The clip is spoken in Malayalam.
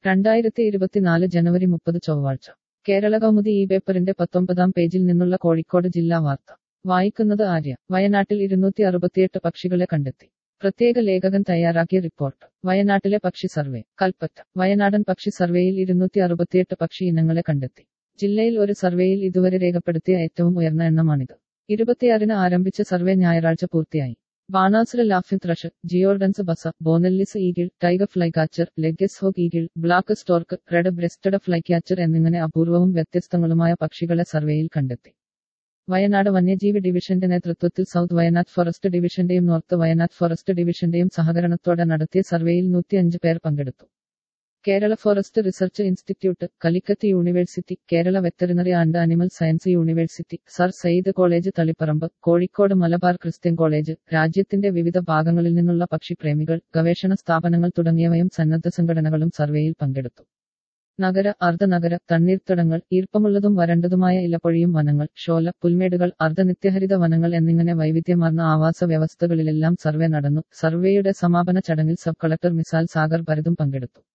രണ്ടായിരത്തി ഇരുപത്തിനാല് ജനുവരി മുപ്പത് ചൊവ്വാഴ്ച കേരള കൗമുദി ഈ പേപ്പറിന്റെ പത്തൊമ്പതാം പേജിൽ നിന്നുള്ള കോഴിക്കോട് ജില്ലാ വാർത്ത വായിക്കുന്നത് ആര്യ വയനാട്ടിൽ ഇരുന്നൂറ്റി അറുപത്തിയെട്ട് പക്ഷികളെ കണ്ടെത്തി പ്രത്യേക ലേഖകൻ തയ്യാറാക്കിയ റിപ്പോർട്ട് വയനാട്ടിലെ പക്ഷി സർവേ കൽപ്പറ്റ വയനാടൻ പക്ഷി സർവേയിൽ ഇരുന്നൂറ്റി അറുപത്തിയെട്ട് പക്ഷി ഇനങ്ങളെ കണ്ടെത്തി ജില്ലയിൽ ഒരു സർവേയിൽ ഇതുവരെ രേഖപ്പെടുത്തിയ ഏറ്റവും ഉയർന്ന എണ്ണമാണിത് ഇരുപത്തിയാറിന് ആരംഭിച്ച സർവേ ഞായറാഴ്ച പൂർത്തിയായി ബാണാസുര ലാഫിൻ thrush Jerdon's baza Bonelli's eagle tiger flycatcher Legge's hawk eagle black stork red breasted flycatcher എന്നിങ്ങനെ അപൂർവവും വ്യത്യസ്തങ്ങളുമായ പക്ഷികളെ സർവേയിൽ കണ്ടെത്തി വയനാട് വന്യജീവി ഡിവിഷന്റെ നേതൃത്വത്തിൽ സൗത്ത് വയനാട് ഫോറസ്റ്റ് ഡിവിഷന്റെയും നോർത്ത് വയനാട് ഫോറസ്റ്റ് ഡിവിഷന്റെയും സഹകരണത്തോടെ നടത്തിയ സർവേയിൽ നൂറ്റിയഞ്ച് പേർ പങ്കെടുത്തു Kerala forest research institute Calicut university Kerala veterinary and animal science university sir Syed college Thaliparamba Kozhikode Malabar Christian college രാജ്യത്തിന്റെ വിവിധ ഭാഗങ്ങളിൽ നിന്നുള്ള പക്ഷിപ്രേമികൾ ഗവേഷണ സ്ഥാപനങ്ങൾ തുടങ്ങിയവയും സന്നദ്ധ സംഘടനകളും സർവേയിൽ പങ്കെടുത്തു നഗര അർദ്ധനഗര തണ്ണീർത്തടങ്ങൾ ഈർപ്പമുള്ളതും വരണ്ടതുമായ ഇലപ്പൊഴിയും വനങ്ങൾ ഷോല പുൽമേടുകൾ അർദ്ധനിത്യഹരിത വനങ്ങൾ എന്നിങ്ങനെ വൈവിധ്യമാർന്ന ആവാസ വ്യവസ്ഥകളിലെല്ലാം സർവേ നടന്നു സർവേയുടെ സമാപന ചടങ്ങിൽ സബ് കളക്ടർ മിസാൽ സാഗർ ഭരതും പങ്കെടുത്തു